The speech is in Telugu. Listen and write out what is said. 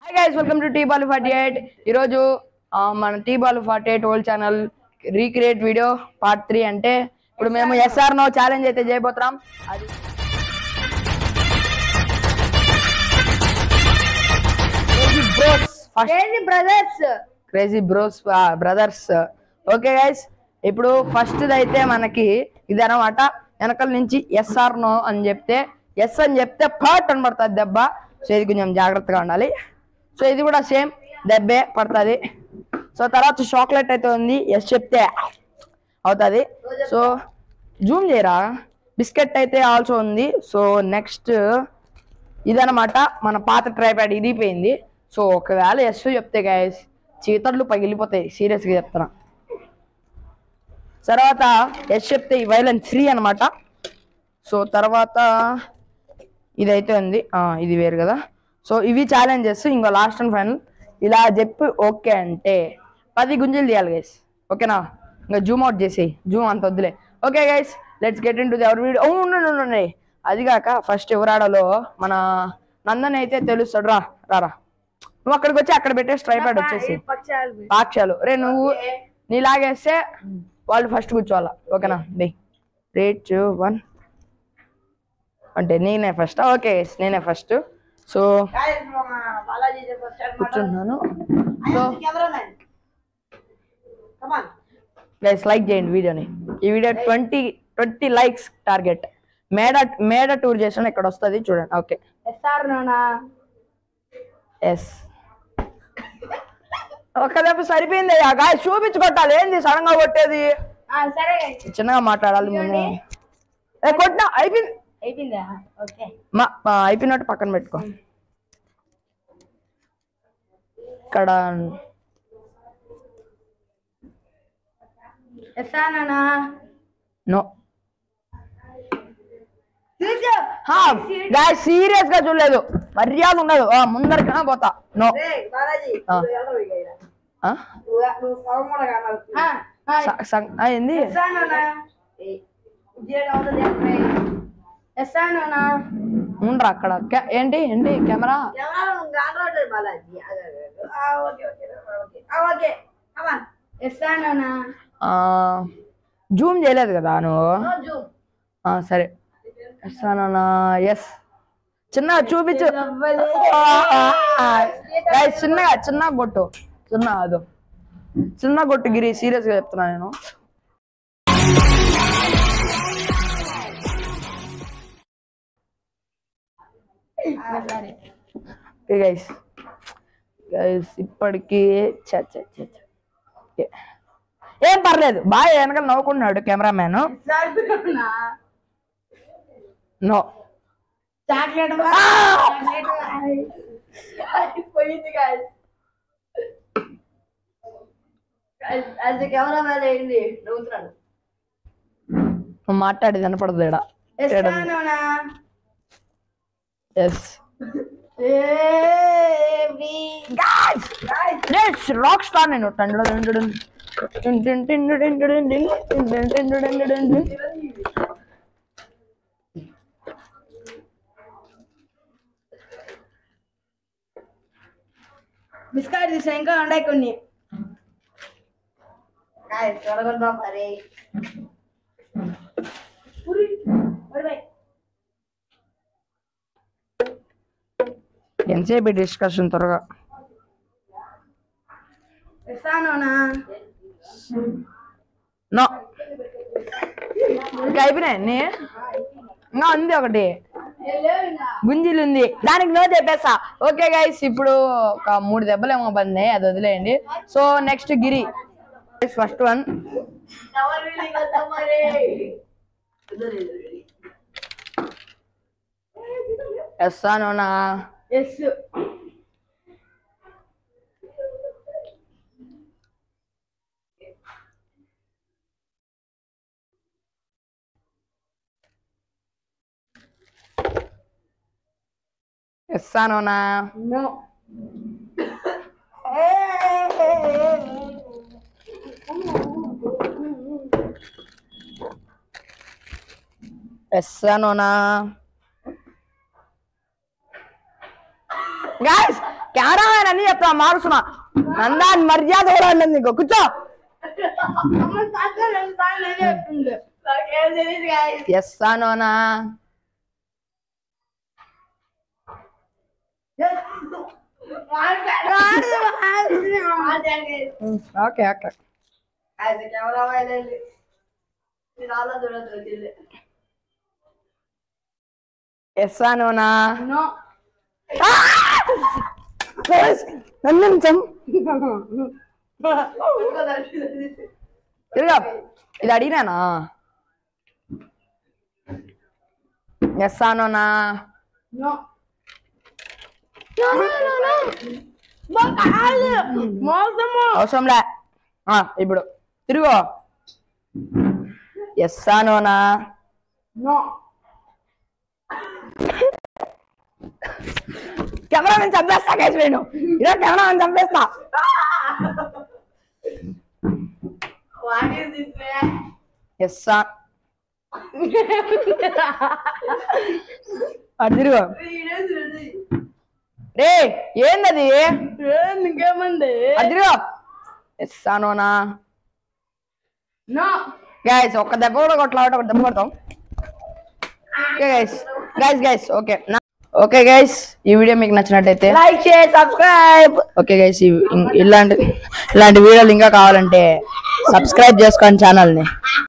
Guys welcome to T ball forty eight ఈరోజు ఆ, మన T ball forty eight old channel recreate video part three అంటే ఇప్పుడు మేము ఎస్ఆర్ నో ఛాలెంజ్ అయితే చేయబోతున్నాం అది బ్రోస్ ఫస్ట్ ఏంటి brothers crazy bros brothers okay guys ఇప్పుడు ఫస్ట్ అయితే మనకి ఇది అనమాట వెనకాల నుంచి ఎస్ఆర్ నో అని చెప్తే ఎస్ అని చెప్తే పట్ అని పడుతుంది దెబ్బ సో ఇది కొంచెం జాగ్రత్తగా ఉండాలి సో ఇది కూడా సేమ్ దెబ్బే పడుతుంది సో తర్వాత చాక్లెట్ అయితే ఉంది ఎస్ చెప్తే అవుతుంది సో జూమ్ చేయరా బిస్కెట్ అయితే ఆల్సో ఉంది సో నెక్స్ట్ ఇదనమాట మన పాత ట్రైప్యాడ్ ఇరిగిపోయింది సో ఒకవేళ ఎస్ చెప్తే గాయస్ చీతళ్ళు పగిలిపోతాయి సీరియస్గా చెప్తున్నా తర్వాత ఎస్ చెప్తే ఈ వైలెన్స్ ఫ్రీ అనమాట సో తర్వాత ఇదైతే ఉంది ఆ, ఇది వేరు కదా సో ఇవి ఛాలెంజెస్ ఇంకో లాస్ట్ అండ్ ఫైనల్ ఇలా చెప్పి ఓకే అంటే పది గుంజలు తీయాలి గైస్ ఓకేనా ఇంకా జూమ్ అవుట్ చేసి జూమ్ అంత వద్దులే okay guys let's get in to ఎవరి వీడియో ఉండండి అది కాక ఫస్ట్ ఎవరాడలో మన నందన్ అయితే తెలుస్తాడు రా రారా నువ్వు అక్కడికి వచ్చి అక్కడ పెట్టేసి ట్రైపాడ్ వచ్చేసి పక్షాలు సాక్ష్యాలు రే నువ్వు నీ లాగేస్తే వాళ్ళు ఫస్ట్ కూర్చోవాలా ఓకేనా డే రేట్ వన్ అంటే నేనే ఫస్ట్ ఓకే నేనే ఫస్ట్ సో కూర్చుంటున్నాను సో గైస్ లైక్ చేయండి వీడియోని ఈ video twenty twenty likes target మేడ మేడ టూర్ చేసాను ఇక్కడ వస్తుంది చూడండి ఓకే ఎస్ఆర్ నోనా ఎస్ ఒక్క దెబ్బ సరిపోయింది గాయ చూపించి కొట్టాలి ఏంది సడన్ గా కొట్టేది సరే చిన్నగా మాట్లాడాలి మేము ఏ కొట్టినా అయిపోయింది అయిపోయిందా ఓకే మా మా అయిపోయినట్టు పక్కన పెట్టుకో ఇక్కడ ఎస్ఆర్ నోనా నో చూసు గాయ సీరియస్ గా చూడలేదు మర్యాద ఉండదు ఆ, ముందరికి పోతా నో ఆ? స- స- ఆ, ఏంది ఎస్ఆర్ నోనా ఎస్ఆర్ నోనా ఉండరా అక్కడ కె- ఏంటి ఏంటి కెమెరా ఎస్ఆర్ నోనా ఆ, జూమ్ చేయలేదు కదా నువ్వు ఆ, సరే ఇస్తానన్నా ఎస్ చిన్నగా చూపించు ఆ, ఆ, ఆ. Guys, చిన్నగా చిన్నగా కొట్టు చిన్న అదో చిన్న కొట్టు గిరి సీరియస్ గా చెప్తున్నా నేను గైస్ గైస్ ఇప్పటికి ఛ, ఛ, ఛ, ఛ. ఏ. ఏం పర్లేదు బాగా వెనకాల నవ్వుకున్నాడు కెమెరామ్యాన్ నో చాక్లెట్ పోయింది కాదు అది కెమెరా మ్యాన్ అయింది నవ్వుతున్నాడు నువ్వు మాట్లాడేది వినపడదు ఇక్కడ ఎస్ఆనోనా ఎస్ రాక్ స్టార్ నేను టండు టండు టండు. టిన్ టిన్ టిన్ టిన్ టిన్ టిన్ టిన్ టిన్ టిన్ టిన్ టిన్ టిన్ టిన్. బిస్కెట్ తీసా ఇంకా ఉన్నాయి కొన్ని చూడగలుగుతాం మరి ఎంతసేపు డిస్కషన్ త్వరగా ఎస్ఆనోనా నో ఇంకా అయిపోయినాయి అన్ని ఇంకా ఉంది ఒకటి గుంజీలు ఉంది దానికి నో చెప్పేసా ఓకే గైస్ ఇప్పుడు ఒక మూడు దెబ్బలు ఏమో పడినాయి అది వదిలేయండి so next Giri first one ఎస్సానోనా ఎస్ ఎస్సానోనా నో ఎస్సానోనా గాయస్ కెమెరామెన్ అని చెప్తా మారుస్తున్నా నందా మర్యాద కూడా ఉండదు నీకు కూర్చో అమ్మ తాత రెండు సార్లు నేనే చెప్తుంది నాకేం తెలియదు guys. ఎస్ అనోనా ఓకే ఓకే అది కెమెరా వైలెంట్ ఇది అలా చూడదు తెలియదు ఎస్ అనోనా నో నన్ను నిమిషం తిరుగా ఇది అడిగినానా ఎస్ అనోనా నో మోసము అవసరంలే ఆ, ఇప్పుడు తిరుగు ఎస్ అనోనా నో కెమెరా నేను చంపేస్తా కేసు నేను ఇలా కెమెరా నేను చంపేస్తా వాట్ ఈస్ దిస్ ఎస్ అది తిరుగు రే ఏందది ఇంకేమండి అది తిరుగు ఎస్ అనోనా నో గైస్ ఒక్క దెబ్బ కూడా కొట్లాట ఒక దెబ్బ కొడతాం okay guys guys guys okay okay guys ఈ వీడియో మీకు నచ్చినట్టయితే like share subscribe okay guys ఇలాంటి ఇలాంటి వీడియోలు ఇంకా కావాలంటే సబ్స్క్రైబ్ చేసుకోండి ఛానల్ని